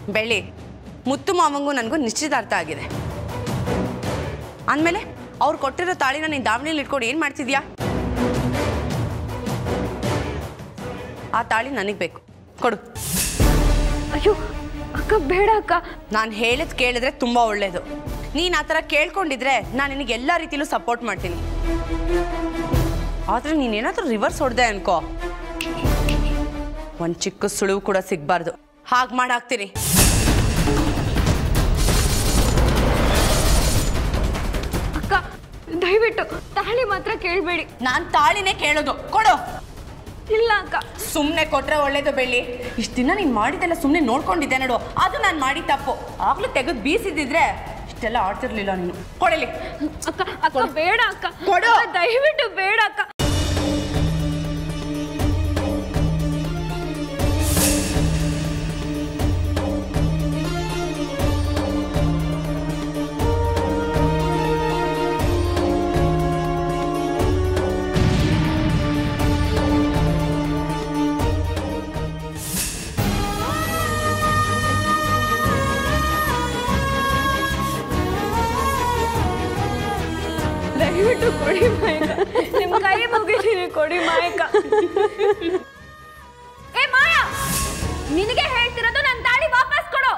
ಬೆಳ್ಳಿ ಮುತ್ತು ಮಾವಂಗೂ ನನಗೂ ನಿಶ್ಚಿತಾರ್ಥ ಆಗಿದೆ ಅಂದಮೇಲೆ ಅವ್ರು ಕೊಟ್ಟಿರೋ ತಾಳಿನ ನೀನು ದಾವಣಿಲಿ ಇಟ್ಕೊಂಡು ಏನು ಮಾಡ್ತಿದ್ಯಾ ಆ ತಾಳಿ ನನಗೆ ಬೇಕು ಕೊಡು ಅಯ್ಯೋ ಅಕ್ಕ ಬೇಡ ಅಕ್ಕ ನಾನು ಹೇಳಿದ್ ಕೇಳಿದ್ರೆ ತುಂಬ ಒಳ್ಳೇದು ನೀನು ಆ ಥರ ಕೇಳ್ಕೊಂಡಿದ್ರೆ ನಾನು ನಿನಗೆ ಎಲ್ಲ ರೀತಿಲೂ ಸಪೋರ್ಟ್ ಮಾಡ್ತೀನಿ ಆದರೆ ನೀನೇನಾದ್ರೂ ರಿವರ್ಸ್ ಹೊಡೆದೆ ಅನ್ಕೋ ಒಂದು ಚಿಕ್ಕ ಸುಳಿವು ಕೂಡ ಸಿಗಬಾರ್ದು ಹಾಗೆ ಮಾಡಾಕ್ತೀನಿ ಅಕ್ಕ ದಯವಿಟ್ಟು ತಾಳಿ ಮಾತ್ರ ಕೇಳಬೇಡಿ ನಾನು ತಾಳಿನೇ ಕೇಳೋದು ಕೊಡು ಇಲ್ಲ ಅಕ್ಕ ಸುಮ್ಮನೆ ಕೊಟ್ರೆ ಒಳ್ಳೇದು ಬೆಳ್ಳಿ ಇಷ್ಟು ದಿನ ನೀನು ಮಾಡಿದ್ದೆಲ್ಲ ಸುಮ್ಮನೆ ನೋಡ್ಕೊಂಡಿದ್ದೆ ನೋಡು ಅದು ನಾನು ಮಾಡಿ ತಪ್ಪು ಆಗ್ಲೂ ತೆಗೆದು ಬೀಸಿದ್ದಿದ್ರೆ ಇಷ್ಟೆಲ್ಲ ಆಡ್ತಿರ್ಲಿಲ್ಲ ನೀನು ಕೊಡಲಿ ಅಕ್ಕ ಅಕ್ಕ ಬೇಡ ಅಕ್ಕ ಕೊಡು. ಅಕ್ಕ, ದಯವಿಟ್ಟು ಬೇಡ ಅಕ್ಕ ದಯವಿಟ್ಟು ಕೊಡಿ ಮಾಯಕ ನಿಮ್ ಕೈ ಮುಗಿತೀನಿ ಕೊಡಿ ಮಾಯಕ ಏ ಮಾಯ ನಿನಗೆ ಹೇಳ್ತಿರೋದು ನನ್ನ ತಾಳಿ ವಾಪಸ್ ಕೊಡು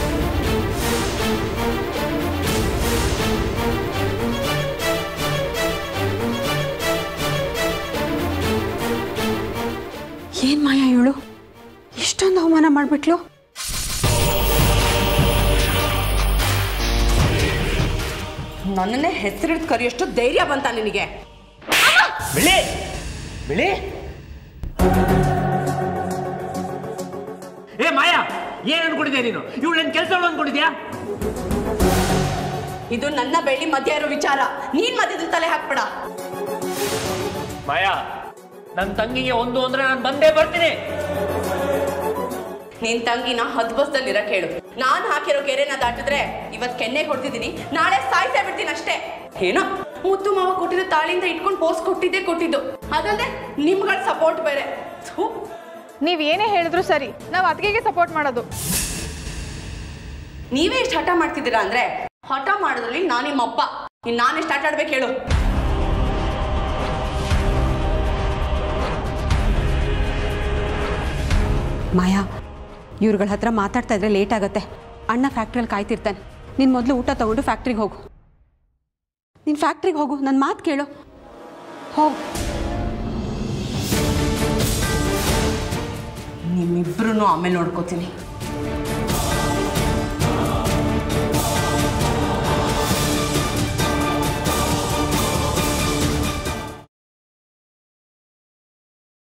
ಏನ್ ಮಾಯ ಇವಳು ಇಷ್ಟೊಂದು ಅವಮಾನ ಮಾಡ್ಬಿಟ್ಲು ನನ್ನನ್ನೇ ಹೆಸರಿಡ್ದು ಕರೆಯೋಷ್ಟು ಧೈರ್ಯ ಬಂತ ನಿನಗೆ ಬಿಳಿ ಬಿಳಿ ಏ ಮಾಯಾ ಏನ್ ಅನ್ಕೊಂಡಿದ್ಯಾ ನೀನು ಇವಳು ನನ್ನ ಕೆಲಸ ಅನ್ಕೊಂಡಿದ್ಯಾ ಇದು ನನ್ನ ಬೆಳ್ಳಿ ಮಧ್ಯ ಇರೋ ವಿಚಾರ ನೀನ್ ಮಧ್ಯದಲ್ಲಿ ತಲೆ ಹಾಕ್ಬೇಡ ಮಾಯಾ ನನ್ನ ತಂಗಿಗೆ ಒಂದು ಅಂದ್ರೆ ನಾನು ಬಂದೇ ಬರ್ತೀನಿ ನಿನ್ ತಂಗಿನ ಹದ್ಬಸ್ದಲ್ಲಿ ಇರಕ್ ಹೇಳು ನಾನ್ ಹಾಕಿರೋ ಗೆರೆನ ದಾಟಿದ್ರೆ ಇವತ್ ಕೆನ್ನೆ ಕೊಡ್ತಿದ್ದೀನಿ ನಾಳೆ ಸಾಯ್ತಾ ಬಿಡ್ತೀನಿ ಅಷ್ಟೇ ಏನೋ ಮುತ್ತು ಮಾವ ಕೊಟ್ಟಿರೋ ತಾಳಿಂದ ಇಟ್ಕೊಂಡು ಪೋಸ್ಟ್ ಕೊಟ್ಟಿದ್ದೆ ಕೊಟ್ಟಿದ್ದು ಅದಲ್ಲದೆ ನಿಮ್ಗಳ ಸಪೋರ್ಟ್ ಬೇರೆ ಥು. ನೀವ್ ಏನೇ ಹೇಳಿದ್ರು ಸರಿ ನಾವು ಅದಕ್ಕೆ ಸಪೋರ್ಟ್ ಮಾಡೋದು ನೀವೇ ಇಷ್ಟು ಹಠ ಮಾಡ್ತಿದ್ದೀರಾ ಅಂದ್ರೆ ಹಠ ಮಾಡೋದ್ರಲ್ಲಿ ನಾನು ನಿಮ್ಮಪ್ಪ ಇನ್ ನಾನೆಷ್ಟು ಆಟ ಆಡ್ಬೇಕು ಹೇಳು ಮಾಯಾ ಇವ್ರುಗಳ ಹತ್ರ ಮಾತಾಡ್ತಾ ಇದ್ರೆ ಲೇಟ್ ಆಗತ್ತೆ ಅಣ್ಣ ಫ್ಯಾಕ್ಟ್ರಿಯಲ್ಲಿ ಕಾಯ್ತಿರ್ತಾನೆ ನೀನು ಮೊದಲು ಊಟ ತಗೊಂಡು ಫ್ಯಾಕ್ಟ್ರಿಗೆ ಹೋಗು ನೀನು ಫ್ಯಾಕ್ಟ್ರಿಗೆ ಹೋಗು ನನ್ನ ಮಾತು ಕೇಳು ಹೋಗು ನಿಮ್ಮಿಬ್ರು ಆಮೇಲೆ ನೋಡ್ಕೋತೀನಿ